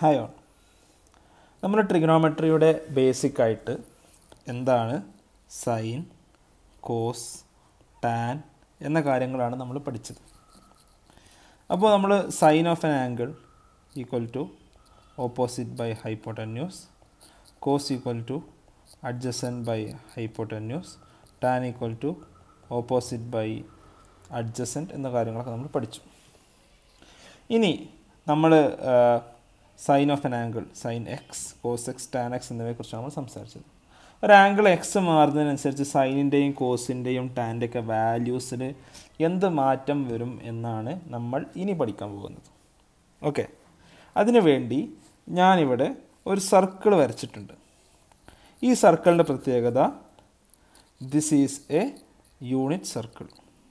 hi on നമ്മൾ ട്രിഗണോമെട്രിയുടെ basic ആയിട്ട് എന്താണ് സൈൻ കോസ് ടാൻ എന്ന കാര്യങ്ങളാണ് നമ്മൾ പഠിച്ചത് അപ്പോൾ നമ്മൾ sine of an angle equal to opposite by hypotenuse cos equal to adjacent by hypotenuse tan equal to opposite by adjacent എന്ന കാര്യങ്ങളൊക്കെ നമ്മൾ പഠിച്ചു ഇനി നമ്മൾ sine of an angle sine X cos X tan X എന്നിവയെക്കുറിച്ചാണ് നമ്മൾ സംസാരിച്ചത് ഒരു ആംഗിൾ എക്സ് മാറുന്നതിനനുസരിച്ച് സൈനിൻ്റെയും കോസിൻ്റെയും ടാൻ്റെയൊക്കെ വാല്യൂസിൽ എന്ത് മാറ്റം വരും എന്നാണ് നമ്മൾ ഇനി പഠിക്കാൻ പോകുന്നത് ഓക്കെ അതിനുവേണ്ടി ഞാനിവിടെ ഒരു സർക്കിൾ വരച്ചിട്ടുണ്ട് ഈ സർക്കിളിൻ്റെ പ്രത്യേകത this is a unit circle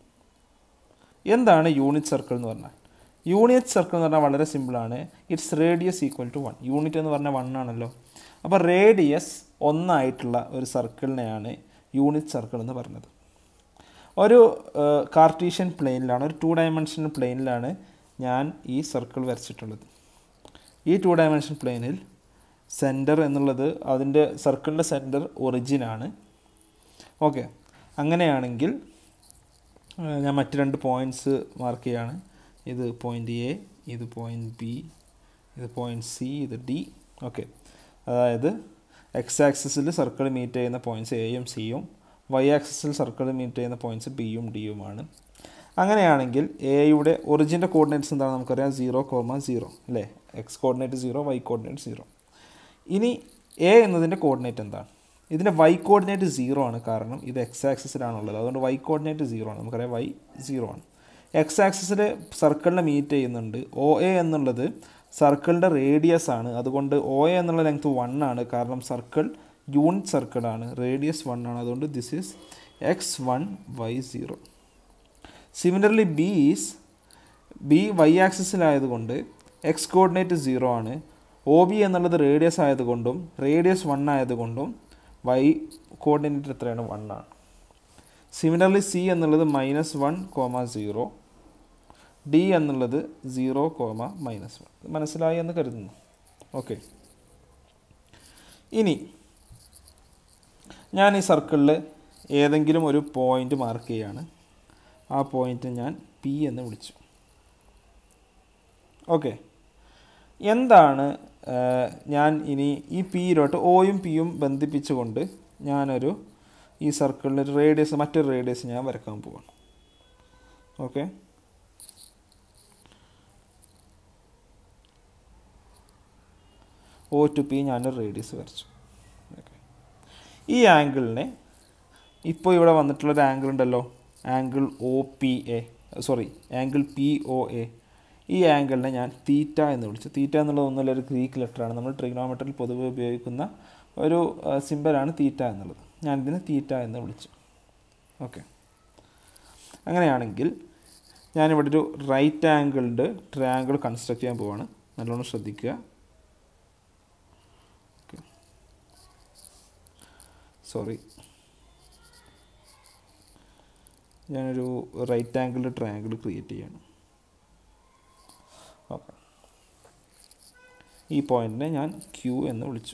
എന്താണ് യൂണിറ്റ് സർക്കിൾ എന്ന് പറഞ്ഞാൽ യൂണിറ്റ് സർക്കിൾ എന്ന് പറഞ്ഞാൽ വളരെ സിമ്പിളാണ് it's radius equal to one unit എന്ന് പറഞ്ഞാൽ വൺ ആണല്ലോ അപ്പോൾ റേഡിയസ് ഒന്നായിട്ടുള്ള ഒരു സർക്കിളിനെയാണ് യൂണിറ്റ് സർക്കിൾ എന്ന് പറഞ്ഞത് ഒരു കാർട്ടീഷ്യൻ പ്ലെയിനിലാണ് ഒരു ടു ഡയമെൻഷനൽ പ്ലെയിനിലാണ് ഞാൻ ഈ സർക്കിൾ വരച്ചിട്ടുള്ളത് ഈ ടു ഡയമെൻഷൻ പ്ലെയിനിൽ സെൻറ്റർ എന്നുള്ളത് അതിൻ്റെ സർക്കിളിൻ്റെ സെൻറ്റർ ഒറിജിനാണ് ഓക്കെ അങ്ങനെയാണെങ്കിൽ ഞാൻ മറ്റ് രണ്ട് പോയിൻറ്റ്സ് മാർക്ക് ചെയ്യാണ് ഇത് പോയിൻ്റ് എ ഇത് പോയിൻ്റ് ബി ഇത് പോയിൻ്റ് സി ഇത് ഡി ഓക്കെ അതായത് എക്സ് ആക്സിസിൽ സർക്കിൾ മീറ്റ് ചെയ്യുന്ന പോയിൻറ്റ്സ് എയും സിയും വൈ ആക്സിസിൽ സർക്കിൾ മീറ്റ് ചെയ്യുന്ന പോയിൻറ്റ്സ് ബിയും ഡിയുമാണ് അങ്ങനെയാണെങ്കിൽ എയുടെ ഒറിജിൻ്റെ കോർഡിനേറ്റ്സ് എന്താണ് നമുക്കറിയാം സീറോ കോമ സീറോ അല്ലേ X coordinate zero Y coordinate zero ഇനി എ എന്നതിൻ്റെ കോർഡിനേറ്റ് എന്താണ് ഇതിൻ്റെ വൈ കോർഡിനേറ്റ് സീറോ ആണ് കാരണം ഇത് എക്സ് ആക്സിസിലാണുള്ളത് അതുകൊണ്ട് വൈ കോർഡിനേറ്റ് സീറോ ആണ് നമുക്കറിയാം വൈ സീറോ ആണ് എക്സ് ആക്സിസിൽ സർക്കിളിനെ മീറ്റ് ചെയ്യുന്നുണ്ട് ഒ എ എന്നുള്ളത് സർക്കിളിൻ്റെ റേഡിയസ് ആണ് അതുകൊണ്ട് ഒ എ എന്നുള്ള ലെങ്ത് വൺ ആണ് കാരണം സർക്കിൾ യൂണിറ്റ് സർക്കിളാണ് റേഡിയസ് വൺ ആണ് അതുകൊണ്ട് this is X one Y zero similarly B is B Y ആക്സിസിലായതുകൊണ്ട് എക്സ് കോർഡിനേറ്റ് സീറോ ആണ് ഒ ബി എന്നുള്ളത് റേഡിയസ് ആയതുകൊണ്ടും റേഡിയസ് വൺ ആയതുകൊണ്ടും വൈ കോർഡിനേറ്റ് എത്രയാണ് വൺ ആണ് സിമിലർലി സി എന്നുള്ളത് minus one comma zero D എന്നുള്ളത് സീറോ കോമ മൈനസ് വൺ മനസ്സിലായി എന്ന് കരുതുന്നു ഓക്കെ ഇനി ഞാൻ ഈ സർക്കിളിൽ ഏതെങ്കിലും ഒരു പോയിൻ്റ് മാർക്ക് ചെയ്യാണ് ആ പോയിൻ്റ് ഞാൻ പി എന്ന് വിളിച്ചു ഓക്കെ എന്താണ് ഞാൻ ഇനി ഈ പിയിലോട്ട് ഒയും പിയും ബന്ധിപ്പിച്ചുകൊണ്ട് ഞാനൊരു ഈ സർക്കിളിൽ ഒരു റേഡിയസ് മറ്റൊരു റേഡിയസ് ഞാൻ വരക്കാൻ പോവാണ് ഓക്കെ ഒ ടു പി ഞാനൊരു റേഡിയസ് വരച്ചു ഓക്കെ ഈ ആംഗിളിനെ ഇപ്പോൾ ഇവിടെ വന്നിട്ടുള്ളൊരു ആംഗിൾ ഉണ്ടല്ലോ angle O P A sorry angle P O A ഈ ആംഗിളിനെ ഞാൻ തീറ്റ എന്ന് വിളിച്ചു തീറ്റ എന്നുള്ളത് ഒന്നുമില്ല ഒരു ഗ്രീക്ക് ലെറ്ററാണ് നമ്മൾ ട്രിഗ്നോമെട്രിയിൽ പൊതുവെ ഉപയോഗിക്കുന്ന ഒരു സിമ്പലാണ് തീറ്റ എന്നുള്ളത് ഞാൻ ഇതിനെ തീറ്റ എന്ന് വിളിച്ചു ഓക്കെ അങ്ങനെയാണെങ്കിൽ ഞാനിവിടെ ഒരു റൈറ്റ് ആംഗിളിൻ്റെ ട്രയാങ്കിൾ കൺസ്ട്രക്ട് ചെയ്യാൻ പോവാണ് നല്ലോണം ശ്രദ്ധിക്കുക ഓക്കെ സോറി ഞാനൊരു റൈറ്റ് ആംഗിളിൻ്റെ ട്രയാങ്കിൾ ക്രിയേറ്റ് ചെയ്യാണ് ഓക്കെ ഈ പോയിൻറ്റിനെ ഞാൻ ക്യൂ എന്ന് വിളിച്ചു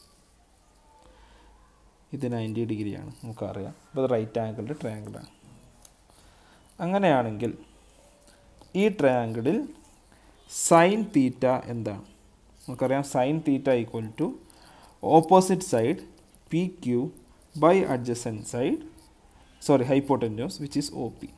ഇത് നയൻറ്റി ഡിഗ്രിയാണ് നമുക്കറിയാം അപ്പോൾ ഇത് റൈറ്റ് ആംഗിളിൻ്റെ ട്രയാങ്കിളാണ് അങ്ങനെയാണെങ്കിൽ ഈ ട്രയാങ്കിളിൽ സൈൻ തീറ്റ എന്താണ് നമുക്കറിയാം sine theta equal to opposite side P Q by adjacent side sorry hypotenuse which is O P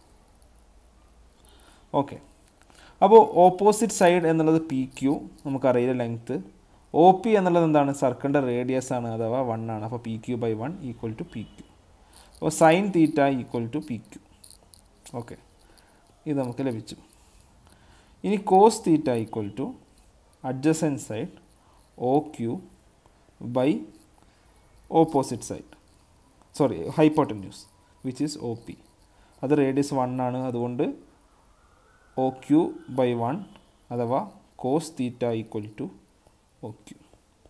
okay അപ്പോൾ ഓപ്പോസിറ്റ് സൈഡ് എന്നുള്ളത് പി ക്യൂ നമുക്കറിയില്ല ലെങ്ത്ത് ഒ പി എന്നുള്ളത് എന്താണ് സർക്കിളിൻ്റെ റേഡിയസ് ആണ് അഥവാ വൺ ആണ് അപ്പോൾ P Q by one equal to P Q അപ്പോൾ sine theta equal to P Q okay ഇത് നമുക്ക് ലഭിച്ചു ഇനി cos theta equal to adjacent side O Q by opposite side sorry hypotenuse which is O P അത് radius one ആണ് അതുകൊണ്ട് O Q by one അഥവാ cos theta equal to O Q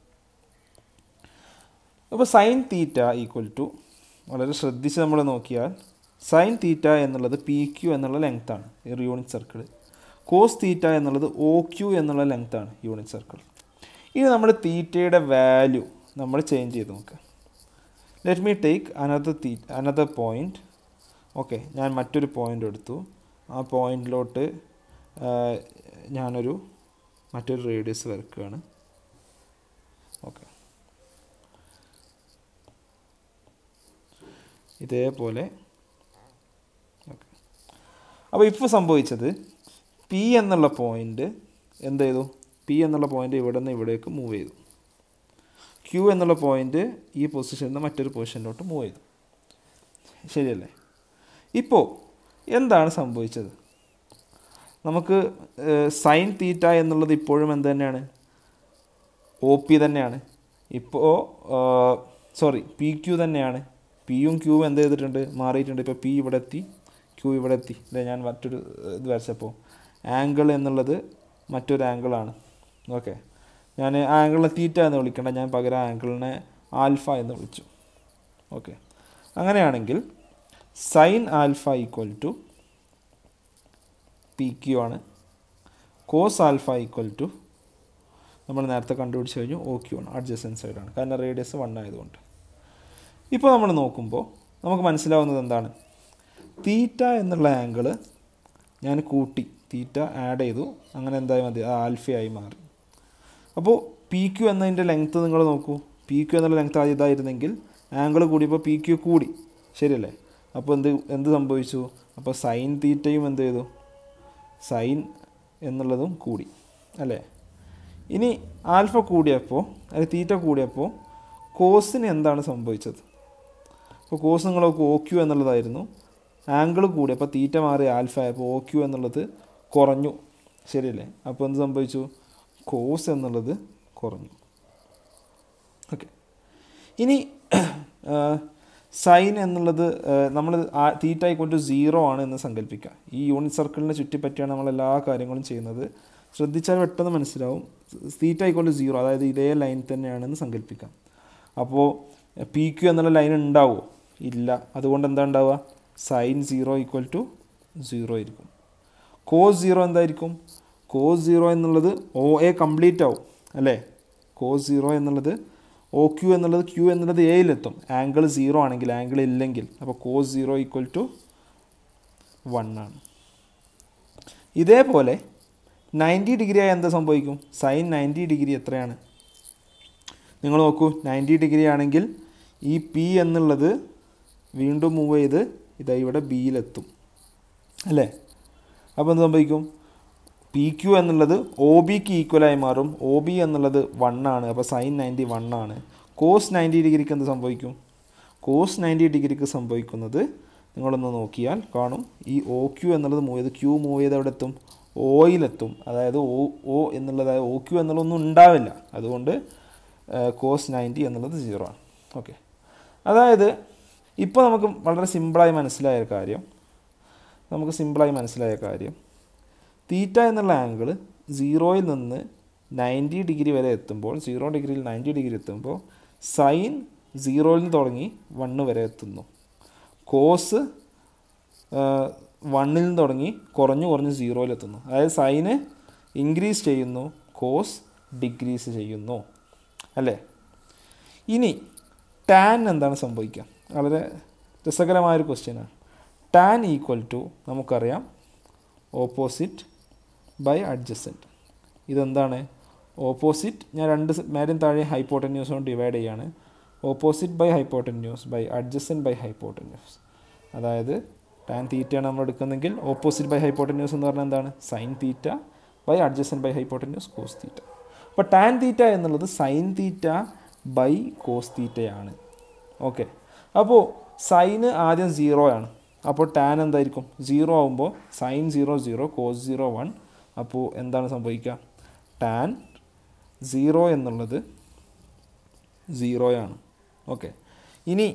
അപ്പോൾ sine theta equal to വളരെ ശ്രദ്ധിച്ച് നമ്മൾ നോക്കിയാൽ sine theta എന്നുള്ളത് പി ക്യു എന്നുള്ള ലെങ്ത്താണ് ഒരു യൂണിറ്റ് സർക്കിൾ കോസ് തീറ്റ എന്നുള്ളത് ഒ ക്യു എന്നുള്ള ലെങ്ത്താണ് യൂണിറ്റ് സർക്കിൾ ഇനി നമ്മൾ തീറ്റയുടെ വാല്യൂ നമ്മൾ ചേഞ്ച് ചെയ്ത് നോക്കുക let me take another the another point okay ഞാൻ മറ്റൊരു പോയിൻ്റ് എടുത്തു ആ പോയിൻറ്റിലോട്ട് ഞാനൊരു മറ്റൊരു റേഡിയസ് വരക്കുകയാണ് ഓക്കെ ഇതേപോലെ ഓക്കെ അപ്പോൾ ഇപ്പോൾ സംഭവിച്ചത് പി എന്നുള്ള പോയിൻ്റ് എന്ത് ചെയ്തു പി എന്നുള്ള പോയിൻ്റ് ഇവിടെ നിന്ന് ഇവിടേക്ക് മൂവ് ചെയ്തു ക്യൂ എന്നുള്ള പോയിൻ്റ് ഈ പൊസിഷനിൽ നിന്ന് മറ്റൊരു പൊസിഷനിലോട്ട് മൂവ് ചെയ്തു ശരിയല്ലേ ഇപ്പോൾ എന്താണ് സംഭവിച്ചത് നമുക്ക് സൈൻ തീറ്റ എന്നുള്ളത് ഇപ്പോഴും എന്ത് തന്നെയാണ് ഒ പി തന്നെയാണ് ഇപ്പോൾ സോറി പി ക്യു തന്നെയാണ് പിയും ക്യൂവും എന്ത് ചെയ്തിട്ടുണ്ട് മാറിയിട്ടുണ്ട് ഇപ്പോൾ പി ഇവിടെ എത്തി ക്യൂ ഇവിടെ എത്തി അല്ലേ ഞാൻ മറ്റൊരു ഇത് വരച്ചപ്പോൾ ആംഗിൾ എന്നുള്ളത് മറ്റൊരു ആംഗിളാണ് ഓക്കെ ഞാൻ ആംഗിളിനെ തീറ്റ എന്ന് വിളിക്കേണ്ട ഞാൻ പകരം ആംഗിളിനെ ആൽഫ എന്ന് വിളിച്ചു ഓക്കെ അങ്ങനെയാണെങ്കിൽ sine alpha equal to P Q ആണ് കോസ് ആൽഫ ഈക്വൽ ടു നമ്മൾ നേരത്തെ കണ്ടുപിടിച്ച് കഴിഞ്ഞു ഒ ക്യു ആണ് അഡ്ജസ്റ്റൻ സൈഡാണ് കാരണം റേഡിയസ് വൺ ആയതുകൊണ്ട് ഇപ്പോൾ നമ്മൾ നോക്കുമ്പോൾ നമുക്ക് മനസ്സിലാവുന്നത് എന്താണ് തീറ്റ എന്നുള്ള ആംഗിള് ഞാൻ കൂട്ടി തീറ്റ ആഡ് ചെയ്തു അങ്ങനെ എന്തായി മതി അത് ആൽഫയായി മാറി അപ്പോൾ പി ക്യു എന്നതിൻ്റെ ലെങ്ത്ത് നിങ്ങൾ നോക്കൂ പി ക്യു എന്നുള്ള ലെങ്ത്ത് ആദ്യം ഇതായിരുന്നെങ്കിൽ ആംഗിൾ കൂടിയപ്പോൾ പി ക്യു കൂടി ശരിയല്ലേ അപ്പോൾ എന്ത് എന്ത് സംഭവിച്ചു അപ്പോൾ സൈൻ തീറ്റയും എന്ത് ചെയ്തു സൈൻ എന്നുള്ളതും കൂടി അല്ലേ ഇനി ആൽഫ കൂടിയപ്പോൾ അതായത് തീറ്റ കൂടിയപ്പോൾ കോസിന് എന്താണ് സംഭവിച്ചത് അപ്പോൾ കോസ് നിങ്ങൾ നോക്കൂ ഒ ക്യു എന്നുള്ളതായിരുന്നു ആംഗിൾ കൂടി അപ്പോൾ തീറ്റ മാറി ആൽഫ ആയപ്പോൾ ഒ ക്യു എന്നുള്ളത് കുറഞ്ഞു ശരിയല്ലേ അപ്പോൾ എന്ത് സംഭവിച്ചു കോസ് എന്നുള്ളത് കുറഞ്ഞു ഓക്കെ ഇനി സൈൻ എന്നുള്ളത് നമ്മൾ തീറ്റ ഈക്വൽ ടു സീറോ ആണ് എന്ന് സങ്കല്പിക്കുക ഈ യൂണിറ്റ് സർക്കിളിനെ ചുറ്റിപ്പറ്റിയാണ് നമ്മൾ എല്ലാ കാര്യങ്ങളും ചെയ്യുന്നത് ശ്രദ്ധിച്ചാൽ പെട്ടെന്ന് മനസ്സിലാവും തീറ്റ ഈക്വൽ ടു സീറോ അതായത് ഇതേ ലൈൻ തന്നെയാണെന്ന് സങ്കല്പിക്കാം അപ്പോൾ പി ക്യു എന്നുള്ള ലൈൻ ഉണ്ടാവുമോ ഇല്ല അതുകൊണ്ട് എന്താ ഉണ്ടാവുക sine zero equal to zero ആയിരിക്കും കോസ് സീറോ എന്തായിരിക്കും കോസ് സീറോ എന്നുള്ളത് ഒ എ കംപ്ലീറ്റ് ആവും അല്ലേ കോസ് സീറോ എന്നുള്ളത് ഒ ക്യു എന്നുള്ളത് ക്യു എന്നുള്ളത് എയിലെത്തും ആംഗിൾ സീറോ ആണെങ്കിൽ ആംഗിൾ ഇല്ലെങ്കിൽ അപ്പോൾ cos zero equal to one ആണ് ഇതേപോലെ നയൻറ്റി ഡിഗ്രി ആയി എന്താ സംഭവിക്കും സൈൻ നയൻറ്റി ഡിഗ്രി എത്രയാണ് നിങ്ങൾ നോക്കൂ നയൻറ്റി ഡിഗ്രി ആണെങ്കിൽ ഈ പി എന്നുള്ളത് വീണ്ടും മൂവ് ചെയ്ത് ഇതാ ഇവിടെ ബിയിലെത്തും അല്ലേ അപ്പോൾ എന്ത് സംഭവിക്കും പി ക്യു എന്നുള്ളത് ഒ ബിക്ക് ഈക്വലായി മാറും ഒ ബി എന്നുള്ളത് വൺ ആണ് അപ്പോൾ സൈൻ നയൻറ്റി വൺ ആണ് കോസ് നയൻറ്റി ഡിഗ്രിക്ക് എന്ത് സംഭവിക്കും കോസ് നയൻറ്റി ഡിഗ്രിക്ക് സംഭവിക്കുന്നത് നിങ്ങളൊന്ന് നോക്കിയാൽ കാണും ഈ ഒ ക്യു എന്നുള്ളത് മൂവ് ചെയ്ത് ക്യൂ മൂവ് ചെയ്ത് എവിടെ എത്തും ഓയിലെത്തും അതായത് ഒ ഒ എന്നുള്ളത് ഒ ക്യു എന്നുള്ളതൊന്നും ഉണ്ടാവില്ല അതുകൊണ്ട് കോസ് നയൻറ്റി എന്നുള്ളത് സീറോ ആണ് ഓക്കെ അതായത് ഇപ്പോൾ നമുക്ക് വളരെ സിമ്പിളായി മനസ്സിലായ ഒരു കാര്യം നമുക്ക് സിമ്പിളായി മനസ്സിലായ കാര്യം തീറ്റ എന്നുള്ള ആംഗിൾ സീറോയിൽ നിന്ന് നയൻറ്റി ഡിഗ്രി വരെ എത്തുമ്പോൾ സീറോ ഡിഗ്രിയിൽ നയൻറ്റി ഡിഗ്രി എത്തുമ്പോൾ സൈൻ സീറോയിൽ നിന്ന് തുടങ്ങി വണ്ണ് വരെ എത്തുന്നു കോസ് വണ്ണിൽ നിന്ന് തുടങ്ങി കുറഞ്ഞു കുറഞ്ഞ് സീറോയിൽ എത്തുന്നു അതായത് സൈന് ഇൻക്രീസ് ചെയ്യുന്നു കോസ് ഡിക്രീസ് ചെയ്യുന്നു അല്ലേ ഇനി ടാൻ എന്താണ് സംഭവിക്കുക വളരെ രസകരമായൊരു ക്വസ്റ്റ്യനാണ് ടാൻ ഈക്വൽ ടു നമുക്കറിയാം ഓപ്പോസിറ്റ് ബൈ അഡ്ജസൻറ്റ് ഇതെന്താണ് ഓപ്പോസിറ്റ് ഞാൻ രണ്ട് മേലും താഴെ ഹൈപ്പോട്ടന്യൂസ് കൊണ്ട് ഡിവൈഡ് ചെയ്യാണ് opposite by hypotenuse by adjacent by hypotenuse അതായത് ടാൻ തീറ്റയാണ് നമ്മൾ എടുക്കുന്നെങ്കിൽ ഓപ്പോസിറ്റ് ബൈ ഹൈപ്പോട്ടന്യൂസ് എന്ന് പറഞ്ഞാൽ എന്താണ് sine theta by adjacent by hypotenuse cos theta അപ്പോൾ ടാൻ തീറ്റ എന്നുള്ളത് സൈൻ തീറ്റ ബൈ കോസ് തീറ്റയാണ് ഓക്കെ അപ്പോൾ സൈന് ആദ്യം സീറോ ആണ് അപ്പോൾ ടാൻ എന്തായിരിക്കും സീറോ ആകുമ്പോൾ sine zero zero cos zero one അപ്പോൾ എന്താണ് സംഭവിക്കുക ടാൻ സീറോ എന്നുള്ളത് സീറോയാണ് ഓക്കെ ഇനി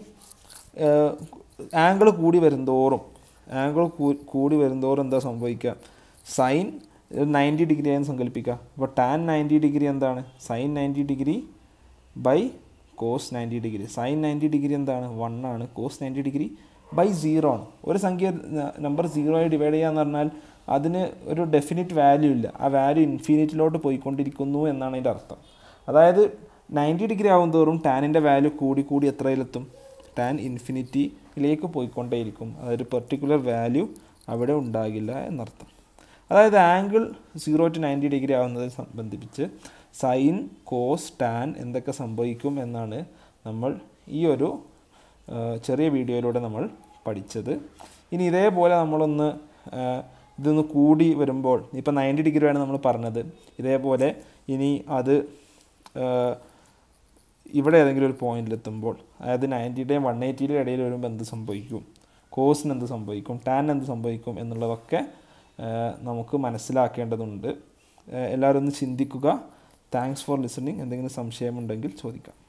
ആംഗിൾ കൂടി വരുന്തോറും ആംഗിൾ കൂടി വരുന്തോറും എന്താ സംഭവിക്കുക സൈൻ നയൻറ്റി ഡിഗ്രി ആയെന്ന് സങ്കല്പിക്കുക അപ്പോൾ ടാൻ നയൻറ്റി ഡിഗ്രി എന്താണ് sine ninety degree by cos ninety degree sine ninety degree എന്താണ് വൺ ആണ് cos ninety degree by zero ആണ് ഒരു സംഖ്യ നമ്പർ സീറോ ആയി ഡിവൈഡ് ചെയ്യുക എന്ന് പറഞ്ഞാൽ അതിന് ഒരു ഡെഫിനിറ്റ് വാല്യൂ ഇല്ല ആ വാല്യൂ ഇൻഫിനിറ്റിലോട്ട് പോയിക്കൊണ്ടിരിക്കുന്നു എന്നാണ് അതിൻ്റെ അർത്ഥം അതായത് നയൻറ്റി ഡിഗ്രി ആവും തോറും ടാനിൻ്റെ വാല്യൂ കൂടി കൂടി എത്രയിലെത്തും ടാൻ ഇൻഫിനിറ്റിയിലേക്ക് പോയിക്കൊണ്ടേയിരിക്കും അതൊരു പെർട്ടിക്കുലർ വാല്യൂ അവിടെ ഉണ്ടാകില്ല എന്നർത്ഥം അതായത് angle zero to ninety degree ആവുന്നതിനെ സംബന്ധിച്ച് സൈൻ കോസ് ടാൻ എന്തൊക്കെ സംഭവിക്കും എന്നാണ് നമ്മൾ ഈ ഒരു ആ, ചെറിയ വീഡിയോയിലൂടെ നമ്മൾ പഠിച്ചത് ഇനി ഇതേപോലെ നമ്മളൊന്ന് ആ, ഇതൊന്ന് കൂടി വരുമ്പോൾ ഇപ്പം നയൻറ്റി ഡിഗ്രിയാണ് നമ്മൾ പറഞ്ഞത് ഇതേപോലെ ഇനി അത് ആ, ഇവിടെ ഏതെങ്കിലും ഒരു പോയിന്റിലെത്തുമ്പോൾ അതായത് നയൻറ്റിയുടെയും വൺ എയ്റ്റിയുടെയും ഇടയിൽ വരുമ്പോൾ എന്ത് സംഭവിക്കും കോസിന് എന്ത് സംഭവിക്കും ടാൻ എന്ത് സംഭവിക്കും എന്നുള്ളതൊക്കെ ആ, നമുക്ക് മനസ്സിലാക്കേണ്ടതുണ്ട് ആ, എല്ലാവരും ഒന്ന് ചിന്തിക്കുക താങ്ക്സ് ഫോർ ലിസണിങ് എന്തെങ്കിലും സംശയമുണ്ടെങ്കിൽ ചോദിക്കാം